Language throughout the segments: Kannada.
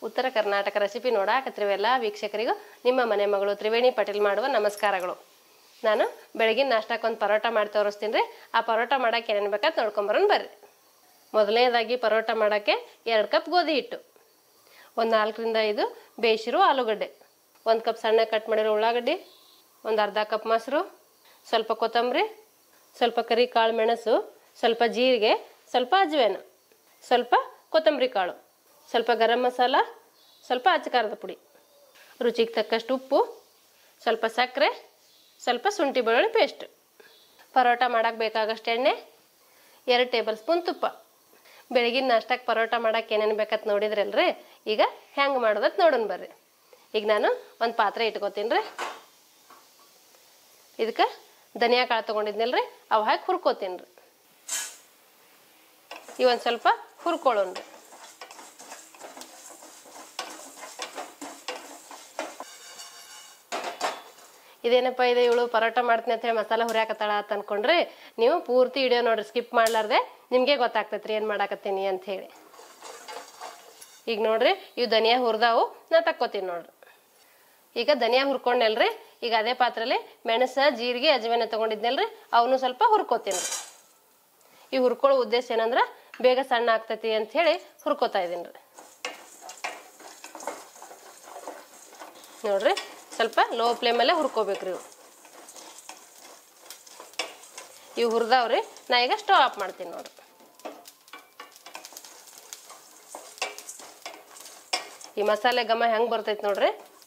ಉತ್ತರ ಕರ್ನಾಟಕ ರೆಸಿಪಿ ನೋಡಾಕತ್ತಿರುವ ಎಲ್ಲ ವೀಕ್ಷಕರಿಗೂ ನಿಮ್ಮ ಮನೆ ಮಗಳು ತ್ರಿವೇಣಿ ಪಟೇಲ್ ಮಾಡುವ ನಮಸ್ಕಾರಗಳು ನಾನು ಬೆಳಗಿನ ನಾಷ್ಟಕ್ಕೆ ಒಂದು ಪರೋಟ ಮಾಡಿ ತೋರಿಸ್ತೀನಿ ರೀ ಆ ಪರೋಟ ಮಾಡೋಕೆ ಏನೇನು ಬೇಕಾದ್ ನೋಡ್ಕೊಂಬರೋಣ ಬರ್ರಿ ಮೊದಲನೇದಾಗಿ ಪರೋಟ ಮಾಡೋಕ್ಕೆ ಎರಡು ಕಪ್ ಗೋಧಿ ಹಿಟ್ಟು ಒಂದು ನಾಲ್ಕರಿಂದ ಐದು ಬೇಯಿಸಿರೋ ಆಲೂಗಡ್ಡೆ ಒಂದು ಕಪ್ ಸಣ್ಣ ಕಟ್ ಮಾಡಿರೋ ಉಳ್ಳಾಗಡ್ಡಿ ಒಂದು ಅರ್ಧ ಕಪ್ ಮೊಸರು ಸ್ವಲ್ಪ ಕೊತ್ತಂಬರಿ ಸ್ವಲ್ಪ ಕರಿ ಕಾಳು ಮೆಣಸು ಸ್ವಲ್ಪ ಜೀರಿಗೆ ಸ್ವಲ್ಪ ಅಜ್ವೇನ ಸ್ವಲ್ಪ ಕೊತ್ತಂಬರಿ ಕಾಳು ಸ್ವಲ್ಪ ಗರಂ ಮಸಾಲ ಸ್ವಲ್ಪ ಅಚ್ಚಕಾರದ ಪುಡಿ ರುಚಿಗೆ ತಕ್ಕಷ್ಟು ಉಪ್ಪು ಸ್ವಲ್ಪ ಸಕ್ಕರೆ ಸ್ವಲ್ಪ ಶುಂಠಿ ಬೆಳ್ಳುಳ್ಳಿ ಪೇಸ್ಟ್ ಪರೋಟ ಮಾಡೋಕೆ ಬೇಕಾಗಷ್ಟು ಎಣ್ಣೆ ಎರಡು ಟೇಬಲ್ ಸ್ಪೂನ್ ತುಪ್ಪ ಬೆಳಗಿನ ನಾಷ್ಟಕ್ಕೆ ಪರೋಟ ಮಾಡೋಕೆ ಏನೇನು ಬೇಕಂತ ನೋಡಿದ್ರಲ್ರಿ ಈಗ ಹೆಂಗೆ ಮಾಡೋದತ್ ನೋಡೋಣ ಬರ್ರಿ ಈಗ ನಾನು ಒಂದು ಪಾತ್ರೆ ಇಟ್ಕೋತೀನಿ ರೀ ಇದಕ್ಕೆ ಧನಿಯಾ ಕಾಳು ತೊಗೊಂಡಿದ್ನಲ್ರಿ ಅವು ಹಾಕಿ ಹುರ್ಕೋತೀನಿ ರೀ ಇವೊಂದು ಸ್ವಲ್ಪ ಹುರ್ಕೊಳ್ಳೋಣ ರೀ ಇದೇನಪ್ಪ ಇದೆ ಇವಳು ಪರೋಟ ಮಾಡ್ತೀನಿ ಅಂತ ಹೇಳಿ ಮಸಾಲ ಹುರಿಯಾಕತ್ತಾಳ ಅಂತ ಅನ್ಕೊಂಡ್ರಿ ನೀವು ಪೂರ್ತಿ ವಿಡಿಯೋ ನೋಡ್ರಿ ಸ್ಕಿಪ್ ಮಾಡ್ಲಾರ್ದೆ ನಿಮಗೆ ಗೊತ್ತಾಗ್ತೈತ್ರಿ ಏನು ಮಾಡಾಕತ್ತೀನಿ ಅಂತ ಹೇಳಿ ಈಗ ನೋಡ್ರಿ ಇವು ಧನಿಯಾ ಹುರಿದಾವು ನಾ ತಕ್ಕೋತೀನಿ ನೋಡ್ರಿ ಈಗ ಧನಿಯಾ ಹುರ್ಕೊಂಡೆಲ್ರಿ ಈಗ ಅದೇ ಪಾತ್ರೆಲಿ ಮೆಣಸ ಜೀರಿಗೆ ಅಜವೇನ ತಗೊಂಡಿದ್ನಲ್ರಿ ಅವನು ಸ್ವಲ್ಪ ಹುರ್ಕೋತೀನಿ ಈ ಹುರ್ಕೊಳ್ಳೋ ಉದ್ದೇಶ ಏನಂದ್ರೆ ಬೇಗ ಸಣ್ಣ ಆಗ್ತೈತಿ ಅಂತ ಹೇಳಿ ಹುರ್ಕೋತಾ ಇದೀನಿ ರೀ ನೋಡ್ರಿ ಸ್ವಲ್ಪ ಲೋ ಫ್ಲೇಮಲ್ಲೇ ಹುರ್ಕೋಬೇಕ್ರಿ ಇವು ಇವು ಹುರಿದಾವ್ರಿ ನಾ ಈಗ ಸ್ಟವ್ ಆಫ್ ಮಾಡ್ತೀನಿ ನೋಡ್ರಿ ಈ ಮಸಾಲೆ ಘಮ ಹೆಂಗೆ ಬರ್ತೈತಿ ನೋಡ್ರಿ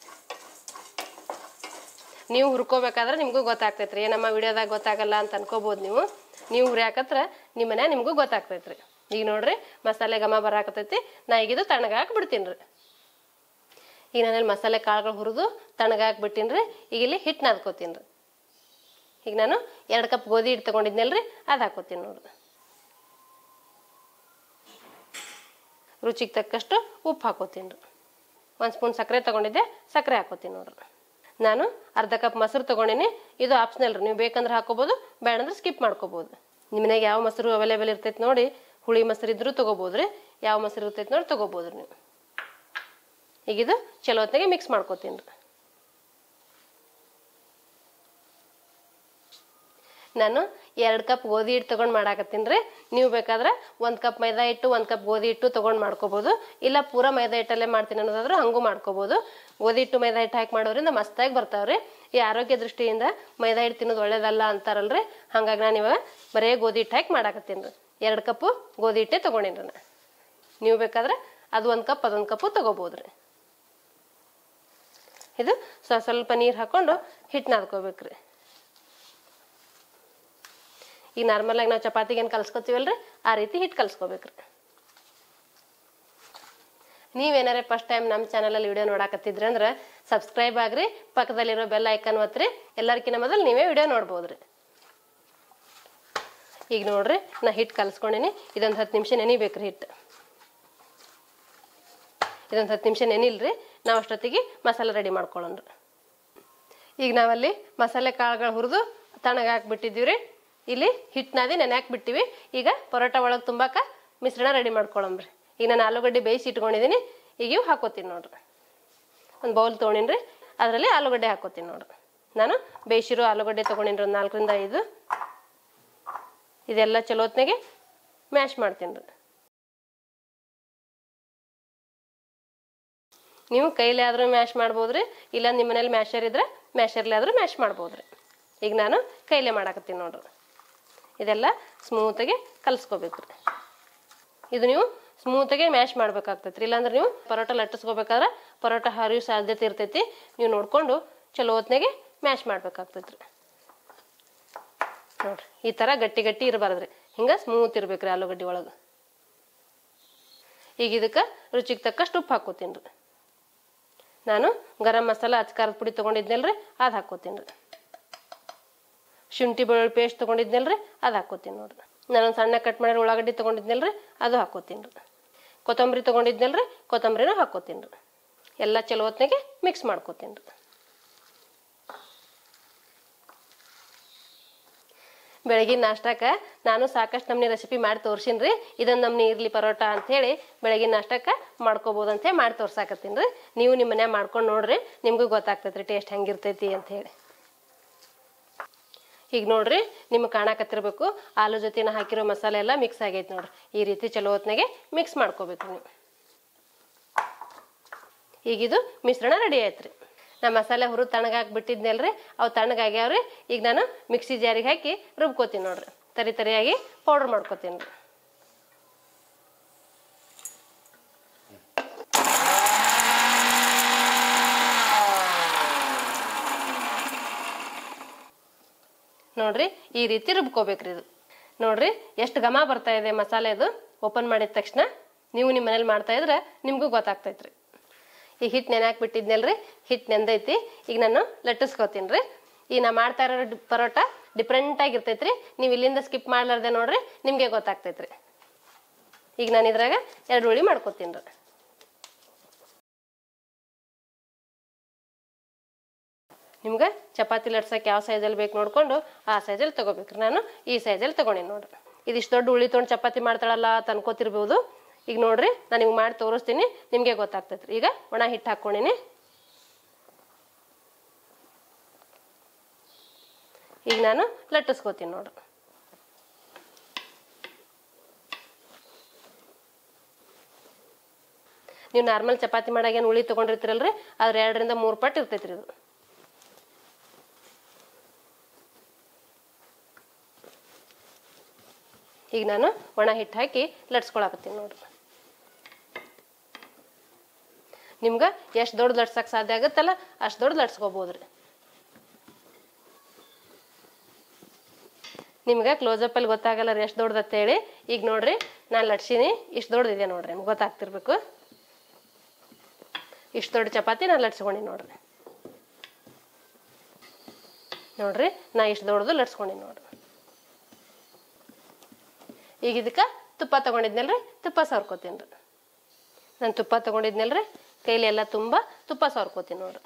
ನೀವು ಹುರ್ಕೋಬೇಕಾದ್ರೆ ನಿಮಗೂ ಗೊತ್ತಾಗ್ತೈತ್ರಿ ಏನಮ್ಮ ವಿಡಿಯೋದಾಗ ಗೊತ್ತಾಗಲ್ಲ ಅಂತ ಅನ್ಕೋಬೋದು ನೀವು ನೀವು ಹುರಿಯಾಕತ್ರ ನಿಮ್ಮ ಮನೆ ನಿಮಗೂ ಗೊತ್ತಾಗ್ತೈತ್ರಿ ಈಗ ನೋಡ್ರಿ ಮಸಾಲೆ ಘಮ ಬರಾಕತೈತಿ ನಾ ಈಗ ಇದು ತಣ್ಣಗಾಕಿ ಬಿಡ್ತೀನಿ ರೀ ಈಗ ನಾನಲ್ಲಿ ಮಸಾಲೆ ಕಾಳುಗಳು ಹುರಿದು ತಣ್ಣಗಾಕಿ ಬಿಟ್ಟಿನಿ ರೀ ಈಗ ಇಲ್ಲಿ ಹಿಟ್ಟು ನಾದ್ಕೋತೀನಿ ರೀ ಈಗ ನಾನು ಎರಡು ಕಪ್ ಗೋಧಿ ಹಿಟ್ಟು ತೊಗೊಂಡಿದ್ನಲ್ರಿ ಅದು ಹಾಕೋತೀನಿ ನೋಡ್ರಿ ರುಚಿಗೆ ತಕ್ಕಷ್ಟು ಉಪ್ಪು ಹಾಕೋತೀನಿ ರೀ ಒಂದು ಸ್ಪೂನ್ ಸಕ್ಕರೆ ತೊಗೊಂಡಿದ್ದೆ ಸಕ್ಕರೆ ಹಾಕೋತೀನಿ ನೋಡ್ರಿ ನಾನು ಅರ್ಧ ಕಪ್ ಮೊಸರು ತೊಗೊಂಡಿನಿ ಇದು ಆಪ್ಷನಲ್ ರೀ ನೀವು ಬೇಕಂದ್ರೆ ಹಾಕೋಬೋದು ಬೇಡಂದ್ರೆ ಸ್ಕಿಪ್ ಮಾಡ್ಕೋಬೋದು ನಿಮ್ಮ ಮನೆಗೆ ಯಾವ ಮೊಸರು ಅವೈಲೇಬಲ್ ಇರ್ತೈತೆ ನೋಡಿ ಹುಳಿ ಮೊಸರು ಇದ್ರೂ ತೊಗೋಬೋದು ರೀ ಯಾವ ಮೊಸರು ಇರ್ತೈತೆ ನೋಡಿ ತೊಗೋಬೋದು ನೀವು ಈಗ ಇದು ಚಲೋ ಹೊತ್ತಿಗೆ ಮಿಕ್ಸ್ ಮಾಡ್ಕೋತೀನಿ ರೀ ನಾನು ಎರಡು ಕಪ್ ಗೋಧಿ ಹಿಟ್ಟು ತೊಗೊಂಡು ಮಾಡಾಕತ್ತೀನಿ ರೀ ನೀವು ಬೇಕಾದ್ರೆ ಒಂದು ಕಪ್ ಮೈದಾ ಹಿಟ್ಟು ಒಂದು ಕಪ್ ಗೋಧಿ ಹಿಟ್ಟು ತೊಗೊಂಡು ಮಾಡ್ಕೋಬೋದು ಇಲ್ಲ ಪೂರ ಮೈದಾ ಹಿಟ್ಟಲ್ಲೇ ಮಾಡ್ತೀನಿ ಅನ್ನೋದಾದ್ರೆ ಹಂಗೂ ಮಾಡ್ಕೋಬೋದು ಗೋಧಿ ಹಿಟ್ಟು ಮೈದಾ ಹಿಟ್ಟು ಹಾಕಿ ಮಾಡೋದ್ರಿಂದ ಮಸ್ತಾಗಿ ಬರ್ತಾವ್ರಿ ಈ ಆರೋಗ್ಯ ದೃಷ್ಟಿಯಿಂದ ಮೈದಾ ಹಿಟ್ಟು ತಿನ್ನೋದು ಒಳ್ಳೇದಲ್ಲ ಅಂತಾರಲ್ರಿ ಹಂಗಾಗಿ ನಾನು ಇವಾಗ ಬರೇ ಗೋಧಿ ಹಿಟ್ಟು ಹಾಕಿ ಮಾಡಾಕತ್ತೀನಿ ರೀ ಎರಡು ಕಪ್ಪು ಗೋಧಿ ಹಿಟ್ಟೆ ತೊಗೊಂಡೀನಿ ರೀ ನೀವು ಬೇಕಾದ್ರೆ ಅದು ಒಂದು ಕಪ್ ಅದೊಂದು ಕಪ್ಪು ತೊಗೋಬೋದು ರೀ ಇದು ಸ್ವ ಸ್ವಲ್ಪ ನೀರು ಹಾಕ್ಕೊಂಡು ಹಿಟ್ಟು ನಾದ್ಕೋಬೇಕ್ರಿ ಈಗ ನಾರ್ಮಲಾಗಿ ನಾವು ಚಪಾತಿಗೆ ಏನು ಕಲ್ಸ್ಕೊತೀವಲ್ರಿ ಆ ರೀತಿ ಹಿಟ್ಟು ಕಲ್ಸ್ಕೊಬೇಕ್ರಿ ನೀವೇನಾರೇ ಫಸ್ಟ್ ಟೈಮ್ ನಮ್ಮ ಚಾನಲಲ್ಲಿ ವಿಡಿಯೋ ನೋಡಾಕತ್ತಿದ್ರಿ ಅಂದ್ರೆ ಸಬ್ಸ್ಕ್ರೈಬ್ ಆಗ್ರಿ ಪಕ್ಕದಲ್ಲಿರೋ ಬೆಲ್ ಐಕನ್ ಒತ್ತಿರಿ ಎಲ್ಲರಿಗಿಂತ ಮೊದಲು ನೀವೇ ವಿಡಿಯೋ ನೋಡ್ಬೋದ್ರಿ ಈಗ ನೋಡ್ರಿ ನಾ ಹಿಟ್ಟು ಕಲ್ಸ್ಕೊಂಡಿನಿ ಇದೊಂದು ಹತ್ತು ನಿಮಿಷ ನೆನಿಬೇಕ್ರಿ ಹಿಟ್ಟು ಇದೊಂದು ಹತ್ತು ನಿಮಿಷ ನೆನಿಲ್ರಿ ನಾವು ಅಷ್ಟೊತ್ತಿಗೆ ಮಸಾಲೆ ರೆಡಿ ಮಾಡ್ಕೊಳ್ಳೋಣ್ರಿ ಈಗ ನಾವಲ್ಲಿ ಮಸಾಲೆ ಕಾಳುಗಳು ಹುರಿದು ತಣ್ಣಗೆ ಹಾಕ್ಬಿಟ್ಟಿದ್ದೀವಿ ರೀ ಇಲ್ಲಿ ಹಿಟ್ಟನಾದಿ ನೆನೆ ಹಾಕ್ಬಿಟ್ಟಿವಿ ಈಗ ಪರೋಟ ಒಳಗೆ ತುಂಬಾಕ ಮಿಶ್ರಣ ರೆಡಿ ಮಾಡ್ಕೊಳ್ಳೋಮ್ರಿ ಈಗ ನಾನು ಆಲೂಗಡ್ಡೆ ಬೇಯಿಸಿ ಇಟ್ಕೊಂಡಿದ್ದೀನಿ ಈಗ ಇವು ಹಾಕೋತೀನಿ ನೋಡ್ರಿ ಒಂದು ಬೌಲ್ ತೊಗೊಂಡಿನಿ ರೀ ಅದರಲ್ಲಿ ಆಲೂಗಡ್ಡೆ ಹಾಕೋತೀನಿ ನೋಡ್ರಿ ನಾನು ಬೇಯಿಸಿರೋ ಆಲೂಗಡ್ಡೆ ತೊಗೊಂಡಿನಿ ಒಂದು ನಾಲ್ಕರಿಂದ ಐದು ಇದೆಲ್ಲ ಚಲೋ ಹೊತ್ನಾಗೆ ಮ್ಯಾಶ್ ಮಾಡ್ತೀನಿ ರೀ ನೀವು ಕೈಲಿ ಆದರೂ ಮ್ಯಾಶ್ ಮಾಡ್ಬೋದ್ರಿ ಇಲ್ಲ ನಿಮ್ಮ ಮನೇಲಿ ಮ್ಯಾಶರ್ ಇದ್ರೆ ಮ್ಯಾಶರ್ಲಿ ಆದರೂ ಮ್ಯಾಶ್ ಮಾಡ್ಬೋದ್ರಿ ಈಗ ನಾನು ಕೈಲೇ ಮಾಡಾಕತ್ತೀನಿ ನೋಡ್ರಿ ಇದೆಲ್ಲ ಸ್ಮೂತಾಗಿ ಕಲಿಸ್ಕೋಬೇಕು ರೀ ಇದು ನೀವು ಸ್ಮೂತಾಗಿ ಮ್ಯಾಶ್ ಮಾಡ್ಬೇಕಾಗ್ತೈತಿ ರೀ ಇಲ್ಲಾಂದ್ರೆ ನೀವು ಪರೋಟ ಲಟ್ಟಿಸ್ಕೋಬೇಕಾದ್ರೆ ಪರೋಟ ಹರಿಯೋ ಸಾಧ್ಯತೆ ಇರ್ತೈತಿ ನೀವು ನೋಡಿಕೊಂಡು ಚಲೋ ಹೊತ್ನಾಗೆ ಮ್ಯಾಶ್ ಮಾಡ್ಬೇಕಾಗ್ತೈತಿ ರೀ ನೋಡ್ರಿ ಈ ಥರ ಗಟ್ಟಿ ಗಟ್ಟಿ ಇರಬಾರ್ದ್ರಿ ಹಿಂಗೆ ಸ್ಮೂತ್ ಇರ್ಬೇಕ್ರಿ ಆಲೂಗಡ್ಡೆ ಒಳಗೆ ಈಗ ಇದಕ್ಕೆ ರುಚಿಗೆ ತಕ್ಕಷ್ಟು ಉಪ್ಪು ಹಾಕೋತೀನಿ ರೀ ನಾನು ಗರಂ ಮಸಾಲ ಅಚ್ಕಾರದ ಪುಡಿ ತೊಗೊಂಡಿದ್ನಲ್ರಿ ಅದು ಹಾಕೋತೀನಿ ರೀ ಶುಂಠಿ ಬೆಳ್ಳುಳ್ಳಿ ಪೇಸ್ಟ್ ತೊಗೊಂಡಿದ್ನಲ್ರಿ ಅದು ಹಾಕೋತೀನಿ ನೋಡ್ರಿ ನಾನೊಂದು ಸಣ್ಣ ಕಟ್ ಮಾಡಿರೋ ಉಳ್ಳಾಗಡ್ಡಿ ತೊಗೊಂಡಿದ್ನಲ್ರಿ ಅದು ಹಾಕೋತೀನಿ ರೀ ಕೊತ್ತಂಬರಿ ತೊಗೊಂಡಿದ್ನಲ್ರಿ ಕೊತ್ತಂಬರಿನೂ ಹಾಕೋತೀನಿ ರೀ ಎಲ್ಲ ಚಲೋ ಹೊತ್ನಾಗೆ ಮಿಕ್ಸ್ ಮಾಡ್ಕೋತೀನಿ ರೀ ಬೆಳಗಿನ ನಾಷ್ಟಕ್ಕೆ ನಾನು ಸಾಕಷ್ಟು ನಮ್ನಿ ರೆಸಿಪಿ ಮಾಡಿ ತೋರ್ಸಿನ್ರಿ ಇದೊಂದು ನಮ್ನಿ ಇರ್ಲಿ ಪರೋಟ ಅಂಥೇಳಿ ಬೆಳಗಿನ ನಾಷ್ಟಕ್ಕೆ ಮಾಡ್ಕೋಬೋದು ಅಂತೇಳಿ ಮಾಡಿ ತೋರ್ಸಾಕತ್ತೀನಿ ರೀ ನೀವು ನಿಮ್ಮ ಮನ್ಯಾಗ ಮಾಡ್ಕೊಂಡು ನೋಡ್ರಿ ನಿಮಗೂ ಗೊತ್ತಾಗ್ತೈತ್ರಿ ಟೇಸ್ಟ್ ಹೆಂಗಿರ್ತೈತಿ ಅಂಥೇಳಿ ಈಗ ನೋಡ್ರಿ ನಿಮ್ಗೆ ಕಾಣಕತ್ತಿರ್ಬೇಕು ಆಲೂ ಜೊತೆ ನಾ ಹಾಕಿರೋ ಮಸಾಲೆ ಎಲ್ಲ ಮಿಕ್ಸ್ ಆಗೈತೆ ನೋಡ್ರಿ ಈ ರೀತಿ ಚಲೋ ಹೊತ್ನಾಗೆ ಮಿಕ್ಸ್ ಮಾಡ್ಕೋಬೇಕು ನೀವು ಈಗಿದು ಮಿಶ್ರಣ ರೆಡಿ ಆಯ್ತು ರೀ ನಾ ಮಸಾಲೆ ಹುರಿದು ತಣ್ಣಗಾಕಿ ಬಿಟ್ಟಿದ್ನಲ್ರಿ ಅವು ತಣ್ಣಗಾಗ್ಯಾವ್ರಿ ಈಗ ನಾನು ಮಿಕ್ಸಿ ಜಾರಿಗೆ ಹಾಕಿ ರುಬ್ಕೋತೀನಿ ನೋಡ್ರಿ ತರಿ ತರಿಯಾಗಿ ಪೌಡ್ರ್ ಮಾಡ್ಕೋತೀನಿ ರೀ ನೋಡ್ರಿ ಈ ರೀತಿ ರುಬ್ಕೋಬೇಕ್ರಿ ಇದು ನೋಡ್ರಿ ಎಷ್ಟು ಘಮ ಬರ್ತಾ ಇದೆ ಮಸಾಲೆದು ಓಪನ್ ಮಾಡಿದ ತಕ್ಷಣ ನೀವು ನಿಮ್ಮ ಮನೇಲಿ ಮಾಡ್ತಾ ಇದ್ರೆ ನಿಮಗೂ ಗೊತ್ತಾಗ್ತೈತ್ರಿ ಈ ಹಿಟ್ಟು ನೆನಾಕ್ ಬಿಟ್ಟಿದ್ನಲ್ರಿ ಹಿಟ್ಟು ನೆಂದೈತಿ ಈಗ ನಾನು ಲಟ್ಟಿಸ್ಕೋತೀನಿ ರೀ ಈಗ ನಾ ಮಾಡ್ತಾ ಇರೋ ಡಿ- ಪರೋಟ ಡಿಫ್ರೆಂಟ್ ಆಗಿರ್ತೈತ್ರಿ ನೀವು ಇಲ್ಲಿಂದ ಸ್ಕಿಪ್ ಮಾಡ್ಲಾರ್ದೆ ನೋಡ್ರಿ ನಿಮಗೆ ಗೊತ್ತಾಗ್ತೈತ್ರಿ ಈಗ ನಾನು ಇದ್ರಾಗ ಎರಡು ಉಳಿ ಮಾಡ್ಕೋತೀನಿ ರೀ ನಿಮ್ಗೆ ಚಪಾತಿ ಲಟ್ಸಕ್ಕೆ ಯಾವ ಸೈಜಲ್ಲಿ ಬೇಕು ನೋಡ್ಕೊಂಡು ಆ ಸೈಜಲ್ಲಿ ತಗೋಬೇಕ್ರಿ ನಾನು ಈ ಸೈಜಲ್ಲಿ ತಗೊಂಡಿನಿ ನೋಡ್ರಿ ಇದಿಷ್ಟು ದೊಡ್ಡ ಉಳಿ ತೊಗೊಂಡು ಚಪಾತಿ ಮಾಡ್ತಾಳಲ್ಲ ಅಂತ ಅನ್ಕೋತಿರ್ಬೋದು ಈಗ ನೋಡ್ರಿ ನಾನು ನಿಮ್ಗೆ ಮಾಡಿ ತೋರಿಸ್ತೀನಿ ನಿಮಗೆ ಗೊತ್ತಾಗ್ತೈತ್ರಿ ಈಗ ಒಣ ಹಿಟ್ಟು ಹಾಕ್ಕೊಂಡಿನಿ ಈಗ ನಾನು ಲಟ್ಟಿಸ್ಕೋತೀನಿ ನೋಡ್ರಿ ನೀವು ನಾರ್ಮಲ್ ಚಪಾತಿ ಮಾಡಾಗ ಏನು ಉಳಿ ತೊಗೊಂಡಿರ್ತೀರಲ್ರಿ ಅದ್ರ ಎರಡರಿಂದ ಮೂರು ಪಟ್ಟು ಇರ್ತೈತ್ರಿ ಇದು ಈಗ ನಾನು ಒಣ ಹಿಟ್ಟು ಹಾಕಿ ಲಟ್ಸ್ಕೊಳಕತ್ತೀನಿ ನೋಡ್ರಿ ನಿಮ್ಗೆ ಎಷ್ಟು ದೊಡ್ಡ ಲಟ್ಸಕ್ಕೆ ಸಾಧ್ಯ ಆಗುತ್ತಲ್ಲ ಅಷ್ಟು ದೊಡ್ಡ ಲಟ್ಸ್ಕೊಬೋದ್ರಿ ನಿಮ್ಗೆ ಕ್ಲೋಸಪ್ಪಲ್ಲಿ ಗೊತ್ತಾಗಲ್ಲ ರೀ ಎಷ್ಟು ದೊಡ್ಡದತ್ತ ಹೇಳಿ ಈಗ ನೋಡ್ರಿ ನಾನು ಲಟ್ಸೀನಿ ಇಷ್ಟು ದೊಡ್ಡದಿದೆ ನೋಡ್ರಿ ನಿಮ್ಗೆ ಗೊತ್ತಾಗ್ತಿರ್ಬೇಕು ಇಷ್ಟು ದೊಡ್ಡ ಚಪಾತಿ ನಾನು ಲಟ್ಸ್ಕೊಂಡಿ ನೋಡ್ರಿ ನೋಡ್ರಿ ನಾ ಇಷ್ಟು ದೊಡ್ಡದು ಲಟ್ಸ್ಕೊಂಡಿ ನೋಡ್ರಿ ಈಗ ಇದಕ್ಕೆ ತುಪ್ಪ ತೊಗೊಂಡಿದ್ನಲ್ರಿ ತುಪ್ಪ ಸವರ್ಕೋತೀನಿ ರೀ ನಾನು ತುಪ್ಪ ತೊಗೊಂಡಿದ್ನಲ್ರಿ ಕೈಲಿ ಎಲ್ಲ ತುಂಬ ತುಪ್ಪ ಸವರ್ಕೋತೀನಿ ನೋಡ್ರಿ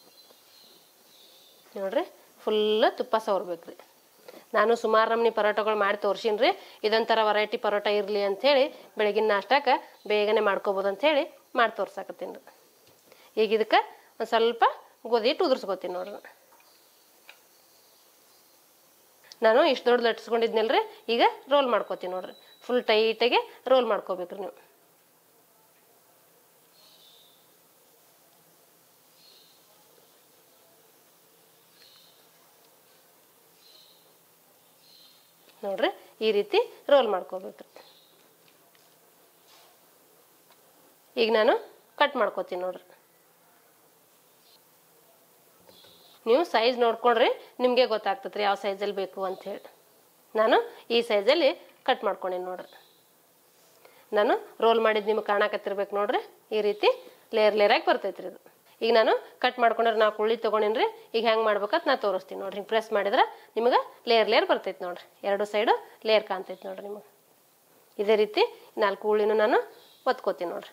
ನೋಡ್ರಿ ಫುಲ್ ತುಪ್ಪ ಸವರ್ಬೇಕು ರೀ ನಾನು ಸುಮಾರು ನಮ್ನಿ ಪರೋಟಗಳು ಮಾಡಿ ತೋರ್ಸೀನಿ ರೀ ಇದೊಂಥರ ವೆರೈಟಿ ಪರೋಟ ಇರಲಿ ಅಂಥೇಳಿ ಬೆಳಗಿನ ನಾಷ್ಟಕ್ಕೆ ಬೇಗನೆ ಮಾಡ್ಕೋಬೋದು ಅಂಥೇಳಿ ಮಾಡಿ ತೋರ್ಸಾಕತ್ತೀನಿ ರೀ ಈಗ ಇದಕ್ಕೆ ಒಂದು ಸ್ವಲ್ಪ ಗೋಧಿ ಹಿಟ್ಟು ಉದುರ್ಸ್ಕೊತೀನಿ ನೋಡ್ರಿ ನಾನು ಇಷ್ಟು ದೊಡ್ಡ ಲಟ್ಸ್ಕೊಂಡಿದ್ನಲ್ರಿ ಈಗ ರೋಲ್ ಮಾಡ್ಕೋತೀನಿ ನೋಡ್ರಿ ಫುಲ್ ಟೈಟಾಗಿ ರೋಲ್ ಮಾಡ್ಕೋಬೇಕ್ರಿ ನೀವು ನೋಡ್ರಿ ಈ ರೀತಿ ರೋಲ್ ಮಾಡ್ಕೋಬೇಕ್ರಿ ಈಗ ನಾನು ಕಟ್ ಮಾಡ್ಕೋತೀನಿ ನೋಡ್ರಿ ನೀವು ಸೈಜ್ ನೋಡ್ಕೊಂಡ್ರೆ ನಿಮಗೆ ಗೊತ್ತಾಗ್ತದೆ ಯಾವ ಸೈಜಲ್ಲಿ ಬೇಕು ಅಂಥೇಳಿ ನಾನು ಈ ಸೈಜಲ್ಲಿ ಕಟ್ ಮಾಡ್ಕೊಂಡೀನಿ ನೋಡ್ರಿ ನಾನು ರೋಲ್ ಮಾಡಿದ್ದು ನಿಮ್ಗೆ ಕಾಣಕತ್ತಿರ್ಬೇಕು ನೋಡ್ರಿ ಈ ರೀತಿ ಲೇಯರ್ ಲೇಯರಾಗಿ ಬರ್ತೈತ್ರಿ ಇದು ಈಗ ನಾನು ಕಟ್ ಮಾಡ್ಕೊಂಡ್ರೆ ನಾಲ್ಕು ಉಳ್ಳಿ ತೊಗೊಂಡಿನಿ ರೀ ಈಗ ಹೆಂಗೆ ಮಾಡ್ಬೇಕಂತ ನಾ ತೋರಿಸ್ತೀನಿ ನೋಡ್ರಿ ಹಿಂಗೆ ಪ್ರೆಸ್ ಮಾಡಿದ್ರೆ ನಿಮಗೆ ಲೇಯರ್ ಲೇಯರ್ ಬರ್ತೈತೆ ನೋಡ್ರಿ ಎರಡು ಸೈಡು ಲೇಯರ್ ಕಾಣ್ತೈತೆ ನೋಡ್ರಿ ನಿಮಗೆ ಇದೇ ರೀತಿ ನಾಲ್ಕು ಉಳ್ಳಿನೂ ನಾನು ಒತ್ಕೋತೀನಿ ನೋಡ್ರಿ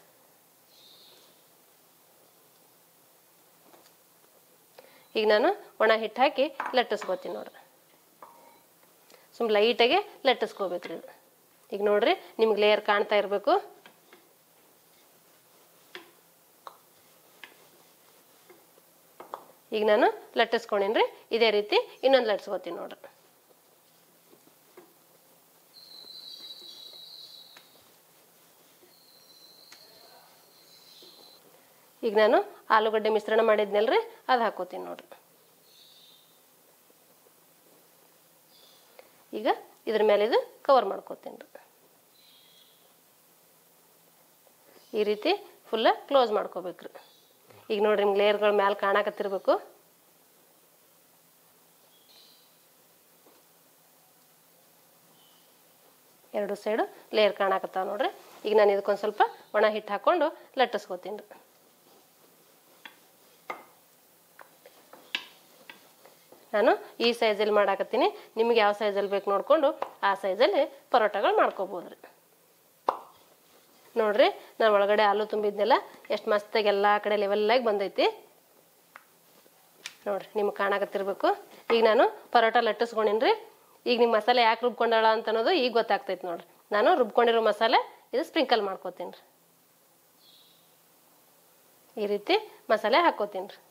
ಈಗ ನಾನು ಒಣ ಹಿಟ್ಟು ಹಾಕಿ ಲಟ್ಟಿಸ್ಕೋತೀನಿ ನೋಡ್ರಿ ಸುಮ್ ಲೈಟಾಗೆ ಲಟ್ಟಿಸ್ಕೋಬೇಕ್ರಿ ಇದು ಈಗ ನೋಡ್ರಿ ನಿಮ್ಗೆ ಲೇಯರ್ ಕಾಣ್ತಾ ಇರಬೇಕು ಈಗ ನಾನು ಲಟ್ಟಿಸ್ಕೊಂಡೇನ್ರಿ ಇದೇ ರೀತಿ ಇನ್ನೊಂದು ಲಟ್ಸ್ಕೋತೀನಿ ನೋಡ್ರಿ ಈಗ ನಾನು ಆಲೂಗಡ್ಡೆ ಮಿಶ್ರಣ ಮಾಡಿದ್ನಲ್ರಿ ಅದು ಹಾಕೋತೀನಿ ನೋಡ್ರಿ ಈಗ ಇದ್ರ ಮೇಲೆ ಇದು ಕವರ್ ಮಾಡ್ಕೋತೀನಿ ರೀ ಈ ರೀತಿ ಫುಲ್ಲ ಕ್ಲೋಸ್ ಮಾಡ್ಕೋಬೇಕ್ರಿ ಈಗ ನೋಡ್ರಿ ನಿಮ್ಗೆ ಲೇಯರ್ಗಳು ಮ್ಯಾಲೆ ಕಾಣಕತ್ತಿರ್ಬೇಕು ಎರಡು ಸೈಡು ಲೇಯರ್ ಕಾಣಕತ್ತಾವ ನೋಡ್ರಿ ಈಗ ನಾನು ಇದಕ್ಕೊಂದು ಸ್ವಲ್ಪ ಒಣ ಹಿಟ್ಟು ಹಾಕ್ಕೊಂಡು ಲಟ್ಟಿಸ್ಕೋತೀನಿ ರೀ ನಾನು ಈ ಸೈಜಲ್ಲಿ ಮಾಡಾಕತ್ತೀನಿ ನಿಮ್ಗೆ ಯಾವ ಸೈಜಲ್ಲಿ ಬೇಕು ನೋಡಿಕೊಂಡು ಆ ಸೈಜಲ್ಲಿ ಪರೋಟಗಳು ಮಾಡ್ಕೋಬೋದ್ರಿ ನೋಡ್ರಿ ನಾನು ಒಳಗಡೆ ಹಾಲು ತುಂಬಿದ್ನೆಲ್ಲ ಎಷ್ಟು ಮಸ್ತಾಗಿ ಎಲ್ಲ ಕಡೆ ಲೆವೆಲ್ಲಾಗಿ ಬಂದೈತಿ ನೋಡ್ರಿ ನಿಮ್ಗೆ ಕಾಣಕತ್ತಿರ್ಬೇಕು ಈಗ ನಾನು ಪರೋಟ ಲಟ್ಟಿಸ್ಕೊಂಡಿನಿ ರೀ ಈಗ ನಿಮ್ಮ ಮಸಾಲೆ ಯಾಕೆ ರುಬ್ಕೊಂಡಾಳ ಅಂತ ಅನ್ನೋದು ಈಗ ಗೊತ್ತಾಗ್ತೈತೆ ನೋಡ್ರಿ ನಾನು ರುಬ್ಕೊಂಡಿರೋ ಮಸಾಲೆ ಇದು ಸ್ಪ್ರಿಂಕಲ್ ಮಾಡ್ಕೋತೀನಿ ರೀ ಈ ರೀತಿ ಮಸಾಲೆ ಹಾಕೋತೀನಿ ರೀ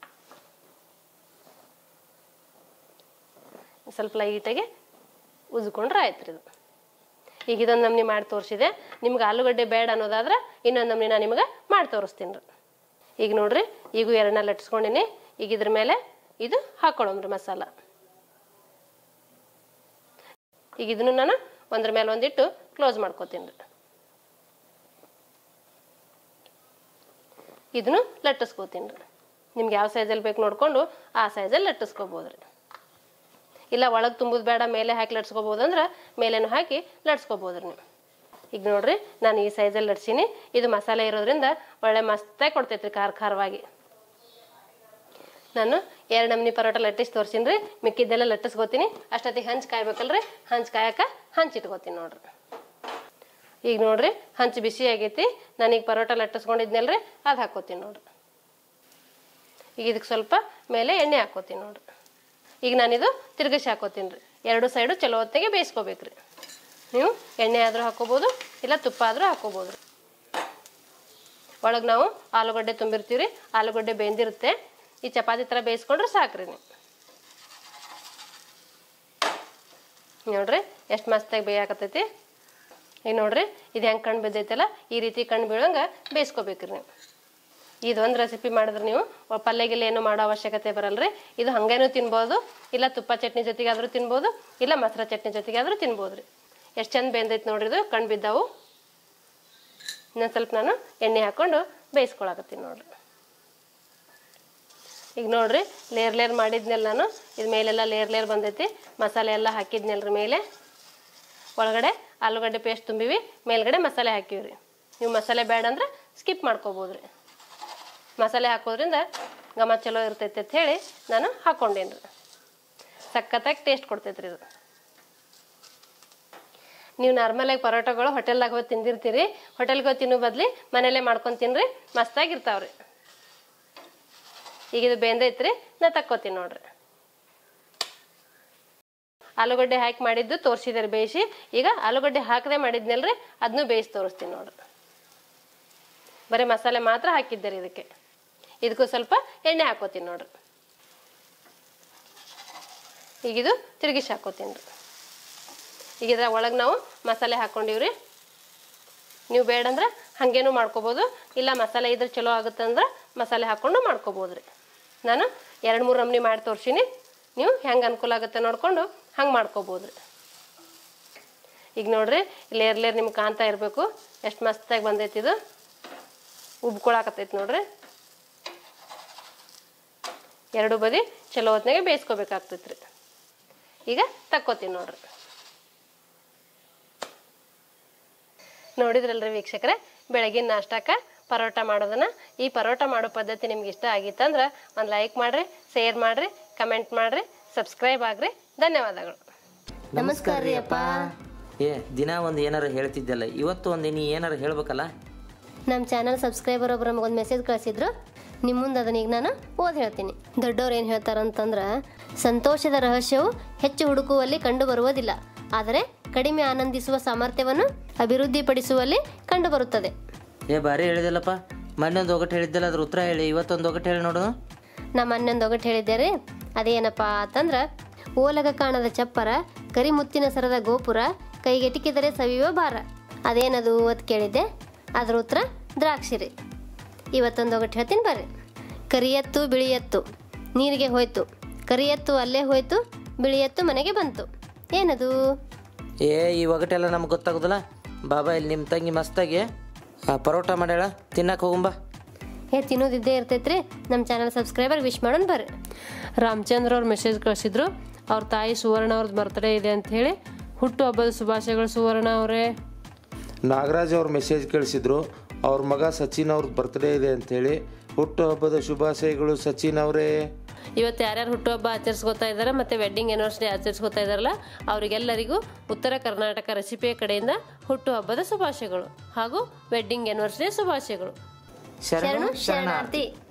ಸ್ವಲ್ಪ ಲೈಟಾಗಿ ಉಜ್ಕೊಂಡ್ರೆ ಆಯ್ತು ರೀ ಇದು ಈಗ ಇದೊಂದು ನಮ್ನಿ ಮಾಡಿ ತೋರಿಸಿದೆ ನಿಮ್ಗೆ ಆಲೂಗಡ್ಡೆ ಬೇಡ ಅನ್ನೋದಾದ್ರೆ ಇನ್ನೊಂದು ನಮ್ನಿ ನಾನು ನಿಮಗೆ ಮಾಡಿ ತೋರಿಸ್ತೀನಿ ರೀ ಈಗ ನೋಡ್ರಿ ಈಗ ಎರಡನ್ನ ಲಟ್ಸ್ಕೊಂಡಿನಿ ಈಗ ಇದ್ರ ಮೇಲೆ ಇದು ಹಾಕೊಳ್ಳೋಮ್ರಿ ಮಸಾಲ ಈಗ ಇದನ್ನು ನಾನು ಒಂದ್ರ ಮೇಲೆ ಒಂದಿಟ್ಟು ಕ್ಲೋಸ್ ಮಾಡ್ಕೋತೀನಿ ರೀ ಇದನ್ನು ಲಟ್ಟಿಸ್ಕೋತೀನಿ ರೀ ನಿಮ್ಗೆ ಯಾವ ಸೈಜಲ್ಲಿ ಬೇಕು ನೋಡಿಕೊಂಡು ಆ ಸೈಜಲ್ಲಿ ಲಟ್ಟಿಸ್ಕೋಬೋದು ರೀ ಇಲ್ಲ ಒಳಗೆ ತುಂಬುದು ಬೇಡ ಮೇಲೆ ಹಾಕಿ ಲಟ್ಸ್ಕೊಬೋದು ಅಂದ್ರೆ ಮೇಲೇನು ಹಾಕಿ ಲಟ್ಸ್ಕೊಬೋದು ರೀ ನೀವು ಈಗ ನೋಡ್ರಿ ನಾನು ಈ ಸೈಜಲ್ಲಿ ಲಟ್ಸೀನಿ ಇದು ಮಸಾಲೆ ಇರೋದ್ರಿಂದ ಒಳ್ಳೆ ಮಸ್ತಾಗಿ ಕೊಡ್ತೈತ್ರಿ ಖಾರ ಖಾರವಾಗಿ ನಾನು ಎರಡು ನಮ್ನಿ ಪರೋಟ ಲಟ್ಟಿಸಿ ತೋರ್ಸೀನಿ ರೀ ಮಿಕ್ಕಿದ್ದೆಲ್ಲ ಲಟ್ಟಿಸ್ಕೋತೀನಿ ಅಷ್ಟೊತ್ತಿಗೆ ಹಂಚು ಕಾಯ್ಬೇಕಲ್ರಿ ಹಂಚು ಕಾಯಕ ಹಂಚ್ ಇಟ್ಕೋತೀನಿ ನೋಡ್ರಿ ಈಗ ನೋಡ್ರಿ ಹಂಚು ಬಿಸಿ ಆಗೈತಿ ನಾನೀಗ ಪರೋಟ ಲಟ್ಟಿಸ್ಕೊಂಡಿದ್ನಲ್ರಿ ಅದು ಹಾಕೋತೀನಿ ನೋಡ್ರಿ ಈಗ ಇದಕ್ಕೆ ಸ್ವಲ್ಪ ಮೇಲೆ ಎಣ್ಣೆ ಹಾಕೋತೀನಿ ನೋಡ್ರಿ ಈಗ ನಾನಿದು ತಿರ್ಗಿಸಿ ಹಾಕೋತೀನಿ ರೀ ಎರಡು ಸೈಡು ಚಲೋ ಹೊತ್ತಿಗೆ ಬೇಯಿಸ್ಕೋಬೇಕ್ರಿ ನೀವು ಎಣ್ಣೆ ಆದರೂ ಹಾಕೋಬೋದು ಇಲ್ಲ ತುಪ್ಪ ಆದರೂ ಹಾಕೋಬೋದು ರೀ ಒಳಗೆ ನಾವು ಆಲೂಗಡ್ಡೆ ತುಂಬಿರ್ತೀವಿ ರೀ ಆಲೂಗಡ್ಡೆ ಬೆಂದಿರುತ್ತೆ ಈ ಚಪಾತಿ ಥರ ಬೇಯಿಸ್ಕೊಂಡ್ರೆ ಸಾಕ್ರಿ ನೀವು ನೋಡ್ರಿ ಎಷ್ಟು ಮಸ್ತಾಗಿ ಬೇಯಾಕತ್ತೈತಿ ಈಗ ನೋಡ್ರಿ ಇದು ಹೆಂಗೆ ಕಣ್ಣು ಬಿದ್ದೈತಲ್ಲ ಈ ರೀತಿ ಕಣ್ಣು ಬೀಳಂಗೆ ಬೇಯಿಸ್ಕೋಬೇಕ್ರಿ ನೀವು ಇದೊಂದು ರೆಸಿಪಿ ಮಾಡಿದ್ರೆ ನೀವು ಪಲ್ಯ ಗಿಲ್ಯ ಏನು ಮಾಡೋ ಅವಶ್ಯಕತೆ ಬರಲ್ರಿ ಇದು ಹಂಗೇನೂ ತಿನ್ಬೋದು ಇಲ್ಲ ತುಪ್ಪ ಚಟ್ನಿ ಜೊತೆಗೆ ಆದರೂ ತಿನ್ಬೋದು ಇಲ್ಲ ಮೊಸರು ಚಟ್ನಿ ಜೊತೆಗೆ ಆದರೂ ತಿನ್ಬೋದು ರೀ ಎಷ್ಟು ಚಂದ ಬೆಂದೈತೆ ನೋಡ್ರಿ ಇದು ಕಣ್ಣು ಬಿದ್ದಾವು ಇನ್ನೊಂದು ಸ್ವಲ್ಪ ನಾನು ಎಣ್ಣೆ ಹಾಕ್ಕೊಂಡು ಬೇಯಿಸ್ಕೊಳಕತ್ತೀನಿ ನೋಡ್ರಿ ಈಗ ನೋಡ್ರಿ ಲೇರ್ ಲೇರ್ ಮಾಡಿದ್ನೆಲ್ಲ ನಾನು ಇದು ಮೇಲೆಲ್ಲ ಲೇರ್ ಲೇರ್ ಬಂದೈತಿ ಮಸಾಲೆ ಎಲ್ಲ ಹಾಕಿದ್ನಲ್ರಿ ಮೇಲೆ ಒಳಗಡೆ ಆಲೂಗಡ್ಡೆ ಪೇಸ್ಟ್ ತುಂಬಿವಿ ಮೇಲ್ಗಡೆ ಮಸಾಲೆ ಹಾಕಿವಿ ರೀ ನೀವು ಮಸಾಲೆ ಬೇಡ ಅಂದ್ರೆ ಸ್ಕಿಪ್ ಮಾಡ್ಕೋಬೋದು ರೀ ಮಸಾಲೆ ಹಾಕೋದ್ರಿಂದ ಘಮ ಚಲೋ ಇರ್ತೈತೆ ಅಂತ ಹೇಳಿ ನಾನು ಹಾಕ್ಕೊಂಡೇನಿ ರೀ ಸಖತ್ತಾಗಿ ಟೇಸ್ಟ್ ಕೊಡ್ತೈತೆ ರೀ ಇದು ನೀವು ನಾರ್ಮಲಾಗಿ ಪರೋಟಗಳು ಹೋಟೆಲ್ದಾಗ ಹೋಗಿ ತಿಂದಿರ್ತೀರಿ ಹೋಟೆಲ್ಗೆ ಹೋಗಿ ತಿನ್ನೋ ಬದ್ಲಿ ಮನೇಲೇ ಮಾಡ್ಕೊಂಡು ತಿನ್ರಿ ಮಸ್ತಾಗಿ ಇರ್ತಾವ್ರಿ ಈಗ ಇದು ಬೆಂದೈತ್ರಿ ನಾ ತಕ್ಕೋತೀನಿ ನೋಡ್ರಿ ಆಲೂಗಡ್ಡೆ ಹಾಕಿ ಮಾಡಿದ್ದು ತೋರಿಸಿದಾರೆ ಬೇಯಿಸಿ ಈಗ ಆಲೂಗಡ್ಡೆ ಹಾಕದೆ ಮಾಡಿದ್ನಲ್ರಿ ಅದನ್ನು ಬೇಯಿಸಿ ತೋರಿಸ್ತೀನಿ ನೋಡ್ರಿ ಬರೀ ಮಸಾಲೆ ಮಾತ್ರ ಹಾಕಿದ್ದಾರೆ ಇದಕ್ಕೆ ಇದಕ್ಕೂ ಸ್ವಲ್ಪ ಎಣ್ಣೆ ಹಾಕೋತೀನಿ ನೋಡ್ರಿ ಈಗ ಇದು ತಿರುಗಿಸಿ ಹಾಕೋತೀನಿ ರೀ ಈಗ ಇದ್ರ ಒಳಗೆ ನಾವು ಮಸಾಲೆ ಹಾಕ್ಕೊಂಡಿವ್ರಿ ನೀವು ಬೇಡಂದ್ರೆ ಹಾಗೇನೂ ಮಾಡ್ಕೋಬೋದು ಇಲ್ಲ ಮಸಾಲೆ ಇದ್ರೆ ಚಲೋ ಆಗುತ್ತಂದ್ರೆ ಮಸಾಲೆ ಹಾಕ್ಕೊಂಡು ಮಾಡ್ಕೋಬೋದು ರೀ ನಾನು ಎರಡು ಮೂರು ನಮ್ನಿ ಮಾಡಿ ತೋರ್ಸೀನಿ ನೀವು ಹೆಂಗೆ ಅನುಕೂಲ ಆಗುತ್ತೆ ನೋಡಿಕೊಂಡು ಹಂಗೆ ಮಾಡ್ಕೋಬೋದು ರೀ ಈಗ ನೋಡ್ರಿ ಲೇರ್ ಲೇರ್ ನಿಮ್ಗೆ ಕಾಣ್ತಾ ಇರಬೇಕು ಎಷ್ಟು ಮಸ್ತಾಗಿ ಬಂದೈತಿ ಇದು ಉಬ್ಕೊಳಕತ್ತೈತಿ ನೋಡ್ರಿ ಎರಡು ಬದಿ ಚಲೋ ಹೊತ್ನಾಗೆ ಬೇಯಿಸ್ಕೋಬೇಕಾಗ್ತೈತಿ ರೀ ಈಗ ತಕ್ಕೋತೀನಿ ನೋಡ್ರಿ ನೋಡಿದ್ರಲ್ರಿ ವೀಕ್ಷಕರೇ ಬೆಳಗಿನ ನಾಷ್ಟಕ್ಕೆ ಪರೋಟ ಮಾಡೋದನ್ನ ಈ ಪರೋಟ ಮಾಡೋ ಪದ್ಧತಿ ನಿಮ್ಗೆ ಇಷ್ಟ ಆಗಿತ್ತಂದ್ರೆ ಒಂದು ಲೈಕ್ ಮಾಡಿರಿ ಶೇರ್ ಮಾಡಿರಿ ಕಮೆಂಟ್ ಮಾಡಿರಿ ಸಬ್ಸ್ಕ್ರೈಬ್ ಆಗ್ರಿ ಧನ್ಯವಾದಗಳು ನಮಸ್ಕಾರ ರೀ ಅಪ್ಪ ಏ ದಿನ ಒಂದು ಏನಾರ ಹೇಳ್ತಿದ್ದಲ್ಲ ಇವತ್ತು ಒಂದು ನೀ ಏನಾರ ಹೇಳ್ಬೇಕಲ್ಲ ನಮ್ಮ ಚಾನಲ್ ಸಬ್ಸ್ಕ್ರೈಬರ್ ಒಬ್ರು ನಮಗೊಂದು ಮೆಸೇಜ್ ಕಳಿಸಿದ್ರು ನಿಮ್ಮ ಮುಂದೆ ಅದನ್ನ ಈಗ ನಾನು ಓದ್ ಹೇಳ್ತೀನಿ ದೊಡ್ಡವ್ರು ಏನು ಹೇಳ್ತಾರಂತಂದ್ರೆ ಸಂತೋಷದ ರಹಸ್ಯವು ಹೆಚ್ಚು ಹುಡುಕುವಲ್ಲಿ ಕಂಡು ಬರುವುದಿಲ್ಲ ಆದರೆ ಕಡಿಮೆ ಆನಂದಿಸುವ ಸಾಮರ್ಥ್ಯವನ್ನು ಅಭಿವೃದ್ಧಿಪಡಿಸುವಲ್ಲಿ ಕಂಡುಬರುತ್ತದೆ ಏ ಭಾರಿ ಹೇಳಿದಲ್ಲಪ್ಪ ಮೊನ್ನೆ ಒಂದು ಒಗಟ್ಟು ಹೇಳಿದ್ದಲ್ಲ ಅದ್ರ ಉತ್ತರ ಹೇಳಿ ಇವತ್ತೊಂದು ಒಗಟ್ಟು ಹೇಳಿ ನೋಡು ನಮ್ಮ ಅನ್ನೊಂದು ಒಗಟ್ಟು ಹೇಳಿದ್ದಾರೆ ಅದೇನಪ್ಪ ಅಂತಂದ್ರೆ ಓಲಗ ಕಾಣದ ಚಪ್ಪರ ಕರಿಮುತ್ತಿನ ಸರದ ಗೋಪುರ ಕೈಗೆಟಿಕಿದರೆ ಸವಿಯುವ ಭಾರ ಅದೇನದು ಅಂತ ಕೇಳಿದ್ದೆ ಅದ್ರ ಉತ್ತರ ದ್ರಾಕ್ಷಿ ರೀ ಇವತ್ತೊಂದು ಒಗಟ್ಟು ಹೇಳ್ತೀನಿ ಬರ್ರಿ ಕರಿಯತ್ತು ಬಿಳಿಯತ್ತು ನೀರಿಗೆ ಹೋಯ್ತು ಕರಿಯತ್ತು ಅಲ್ಲೇ ಹೋಯ್ತು ಬಿಳಿಯತ್ತು ಮನೆಗೆ ಬಂತು ಏನದು ಏ ಈ ಒಗಟೆಲ್ಲ ನಮ್ಗೆ ಗೊತ್ತಾಗೋದಿಲ್ಲ ಬಾಬಾ ಇಲ್ಲಿ ನಿಮ್ಮ ತಂಗಿ ಮಸ್ತಾಗಿ ಆ, ಪರೋಟ ಮಾಡ್ಯಾಳ ತಿನ್ನಕ್ಕೆ ಹೋಗುಂಬಾ ಏ ತಿನ್ನೋದಿದ್ದೇ ಇರ್ತೈತ್ರಿ ನಮ್ಮ ಚಾನಲ್ ಸಬ್ಸ್ಕ್ರೈಬರ್ ವಿಶ್ ಮಾಡೋಣ ಬರ್ರಿ ರಾಮಚಂದ್ರ ಅವ್ರು ಮೆಸೇಜ್ ಕಳಿಸಿದ್ರು ಅವ್ರ ತಾಯಿ ಸುವರ್ಣ ಅವ್ರದ್ದು ಬರ್ತ್ಡೇ ಇದೆ ಅಂತ ಹೇಳಿ ಹುಟ್ಟು ಹಬ್ಬದ ಶುಭಾಶಯಗಳು ಸುವರ್ಣ ಅವರೇ ನಾಗರಾಜ್ ಅವ್ರ ಮೆಸೇಜ್ ಕಳಿಸಿದ್ರು ಅವ್ರ ಮಗ ಸಚಿನ್ ಅವ್ರದ್ದು ಬರ್ತ್ಡೇ ಇದೆ ಅಂತೇಳಿ ಹುಟ್ಟು ಹಬ್ಬದ ಶುಭಾಶಯಗಳು ಸಚಿನ್ ಅವರೇ ಇವತ್ತು ಯಾರ್ಯಾರು ಹುಟ್ಟುಹಬ್ಬ ಆಚರಿಸ್ಕೊತಾ ಇದ್ದಾರೆ ಮತ್ತು ವೆಡ್ಡಿಂಗ್ ಆ್ಯನಿವರ್ಸರಿ ಆಚರಿಸ್ಕೊತಾ ಇದ್ದಾರಲ್ಲ ಅವರಿಗೆಲ್ಲರಿಗೂ ಉತ್ತರ ಕರ್ನಾಟಕ ರೆಸಿಪಿಯ ಕಡೆಯಿಂದ ಹುಟ್ಟುಹಬ್ಬದ ಶುಭಾಶಯಗಳು ಹಾಗೂ ವೆಡ್ಡಿಂಗ್ ಆ್ಯನಿವರ್ಸರಿಯ ಶುಭಾಶಯಗಳು ಶರಣು ಶರಣು ಶರಣಾರ್ಥಿ